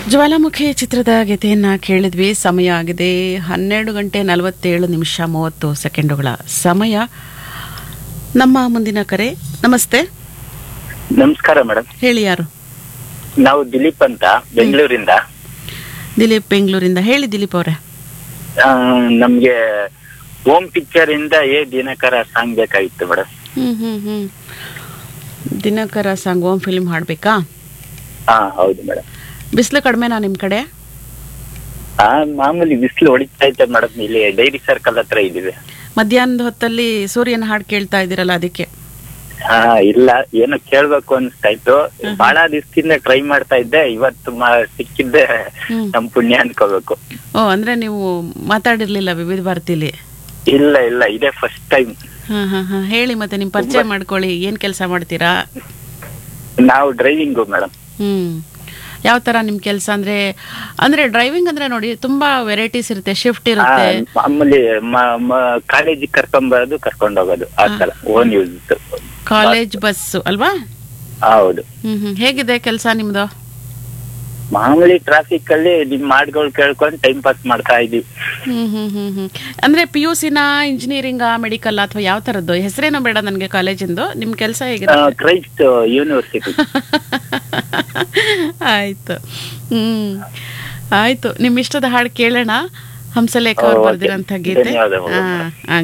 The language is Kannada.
ಜ್ವಾಲಾಮುಖಿ ಚಿತ್ರದ ಗೀತೆಯನ್ನ ಕೇಳಿದ್ವಿ ಸಮಯ ಆಗಿದೆ ಹನ್ನೆರಡು ಗಂಟೆ ನಲವತ್ತೇಳು ನಿಮಿಷ ಮೂವತ್ತು ಸೆಕೆಂಡುಗಳ ಸಮಯ ನಮ್ಮ ಮುಂದಿನ ಕರೆ ನಮಸ್ತೆ ನಮಸ್ಕಾರ ಮೇಡಮ್ ಹೇಳಿ ಯಾರು ನಾವು ದಿಲೀಪ್ ಅಂತ ಬೆಂಗಳೂರಿಂದ ದಿಲೀಪ್ ಬೆಂಗಳೂರಿಂದ ಹೇಳಿ ದಿಲೀಪ್ ಅವರೇ ಆ, ನಮ್ಗೆ ಹೋಮ್ ಪಿಕ್ಚರ್ ಇಂದ ಏ ದಿನಕರ ಸಾಂಗ್ ಬೇಕಾಗಿತ್ತು ಮೇಡಮ್ ಹ್ಮ್ ಹ್ಮ್ ಹ್ಮ್ ದಿನಕರ ಸಾಂಗ್ ಓಮ್ ಫಿಲ್ಮ್ ಹಾಡ್ಬೇಕಾ ಹಾ ಹೌದು ಮೇಡಮ್ ಬಿಸಿಲು ಕಡಿಮೆನಾ ನಿಮ್ಮ ಕಡೆ ಆ ಮಾಮೂಲಿ ಬಿಸಿಲು ಹೊಡಿತಾ ಐತೆ ಮೇಡಮ್ ಇಲ್ಲಿ ಡೈರಿ ಸರ್ಕಲ್ ಹತ್ರ ಇದೀವಿ ಮಧ್ಯಾಹ್ನದ ಹೊತ್ತಲ್ಲಿ ಸೂರ್ಯನ ಹಾಡು ಕೇಳ್ತಾ ಇದ್ದೀರಲ್ಲ ಅದಕ್ಕೆ ಹಾ ಇಲ್ಲ ಏನೋ ಕೇಳ್ಬೇಕು ಅನ್ಸ್ತಾ ಇತ್ತು ಬಹಳ ದಿವಸದಿಂದ ಟ್ರೈ ಮಾಡ್ತಾ ಇದ್ದೆ ಇವತ್ತು ಮ- ಸಿಕ್ಕಿದ್ದೆ ಹ್ಮ್. ನಮ್ ಪುಣ್ಯ ಅನ್ಕೋಬೇಕು ಓ ಅಂದ್ರೆ ನೀವು ಮಾತಾಡಿರ್ಲಿಲ್ಲ ವಿವಿಧ ಭಾರತಿಲಿ ಇಲ್ಲ ಇಲ್ಲ ಇದೇ ಫಸ್ಟ್ ಟೈಮ್ ಹಾ ಹಾ ಹಾ ಹೇಳಿ ಮತ್ತೆ ನಿಮ್ ಪರಿಚಯ ಮಾಡ್ಕೊಳ್ಳಿ ಏನ್ ಕೆಲಸ ಮಾಡ್ತೀರಾ ನಾವು ಡ್ರೈವಿಂಗು ಮೇಡಮ್ ಹ್ಮ್ ಯಾವ ತರ ನಿಮ್ ಕೆಲಸ ಅಂದ್ರೆ ಅಂದ್ರೆ ಡ್ರೈವಿಂಗ್ ಅಂದ್ರೆ ನೋಡಿ ತುಂಬಾ ವೆರೈಟೀಸ್ ಇರುತ್ತೆ ಶಿಫ್ಟ್ ಇರುತ್ತೆ ಮಾಮೂಲಿ ಕಾಲೇಜಿಗೆ ಕರ್ಕೊಂಡ್ ಬರೋದು ಕರ್ಕೊಂಡ್ ಹೋಗೋದು ಆ ತರ ಓನ್ ಯೂಸ್ ಕಾಲೇಜ್ ಬಸ್ ಅಲ್ವಾ ಹೌದು ಹ್ಮ್ ಹ್ಮ್ ಹೇಗಿದೆ ಕೆಲಸ ನಿಮ್ದು ಮಾಮೂಲಿ ಟ್ರಾಫಿಕ್ ಅಲ್ಲಿ ನಿಮ್ ಹಾಡ್ಗಳು ಕೇಳ್ಕೊಂಡು ಟೈಮ್ ಪಾಸ್ ಮಾಡ್ತಾ ಇದೀವಿ ಹ್ಮ್ ಹ್ಮ್ ಹ್ಮ್ ಹ್ಮ್ ಅಂದ್ರೆ ಪಿ ಯು ಸಿನ ಇಂಜಿನಿಯರಿಂಗ್ ಮೆಡಿಕಲ್ ಅಥವಾ ಯಾವ ತರದ್ದು ಹೆಸರೇನೋ ಬೇಡ ನನಗೆ ಕಾಲೇಜಿಂದು ನಿಮ್ ಕೆಲಸ ಹೇಗಿದೆ ಕ್ರೈಸ್ಟ್ ಯೂನಿವರ್ಸಿಟಿ ಆಯ್ತು ಹ್ಮ್ ಆಯ್ತು ನಿಮ್ ಇಷ್ಟದ ಹಾಡು ಕೇಳೋಣ ಹಂಸಲೇಖ ಅವ್ರು ಓ, ಓಕೆ. ಬರ್ದಿರಂತ ಗೀತೆ ಧನ್ಯವಾದಗಳು. ಆ, ಆ